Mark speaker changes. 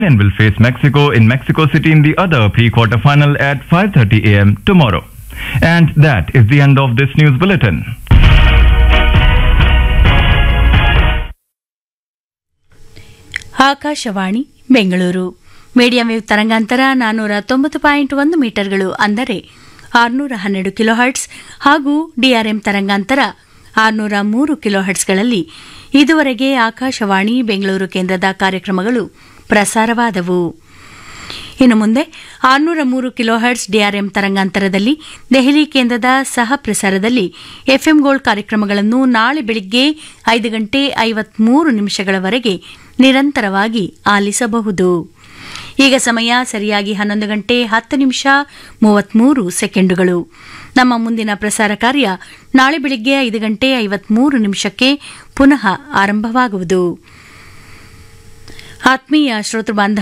Speaker 1: and will face Mexico in Mexico City in the other pre-quarter final at 5:30 a.m. tomorrow. And that is the end of this news bulletin.
Speaker 2: Akashvani Bengaluru medium wave ತರಂಗಾಂತರ ನಾನ್ನೂರ ತೊಂಬತ್ತು point ಒಂದು ಮೀಟರ್ಗಳು ಅಂದರೆ ಆರುನೂರ ಹನ್ನೆರಡು kilohertz ಹಾಗೂ DRM ತರಂಗಾಂತರ ಆರುನೂರ ಮೂರು ಕಿಲೋಹರ್ಟ್ಸ್ಗಳಲ್ಲಿ ಇದುವರೆಗೆ ಆಕಾಶವಾಣಿ ಬೆಂಗಳೂರು ಕೇಂದ್ರದ ಕಾರ್ಯಕ್ರಮಗಳು ಪ್ರಸಾರವಾದವು ಇನ್ನು ಮುಂದೆ ಆರುನೂರ ಮೂರು ಕಿಲೋಹರ್ಟ್ಸ್ ಡಿಆರ್ಎಂ ತರಂಗಾಂತರದಲ್ಲಿ ದೆಹಲಿ ಕೇಂದ್ರದ ಸಹ ಪ್ರಸಾರದಲ್ಲಿ ಎಫ್ಎಂ ಗೋಲ್ಡ್ ಕಾರ್ಯಕ್ರಮಗಳನ್ನು ನಾಳೆ ಬೆಳಿಗ್ಗೆ ಐದು ಗಂಟೆ ಐವತ್ಮೂರು ನಿಮಿಷಗಳವರೆಗೆ ನಿರಂತರವಾಗಿ ಆಲಿಸಬಹುದು ಈಗ ಸಮಯ ಸರಿಯಾಗಿ ಹನ್ನೊಂದು ಗಂಟೆ ಹತ್ತು ನಿಮಿಷ ಮೂವತ್ಮೂರು ಸೆಕೆಂಡುಗಳು ನಮ್ಮ ಮುಂದಿನ ಪ್ರಸಾರ ಕಾರ್ಯ ನಾಳೆ ಬೆಳಿಗ್ಗೆ ಐದು ಗಂಟೆ ಐವತ್ಮೂರು ನಿಮಿಷಕ್ಕೆ ಪುನಃ ಆರಂಭವಾಗುವುದು ಆತ್ಮೀಯ ಶ್ರೋತೃ ಬಾಂಧವ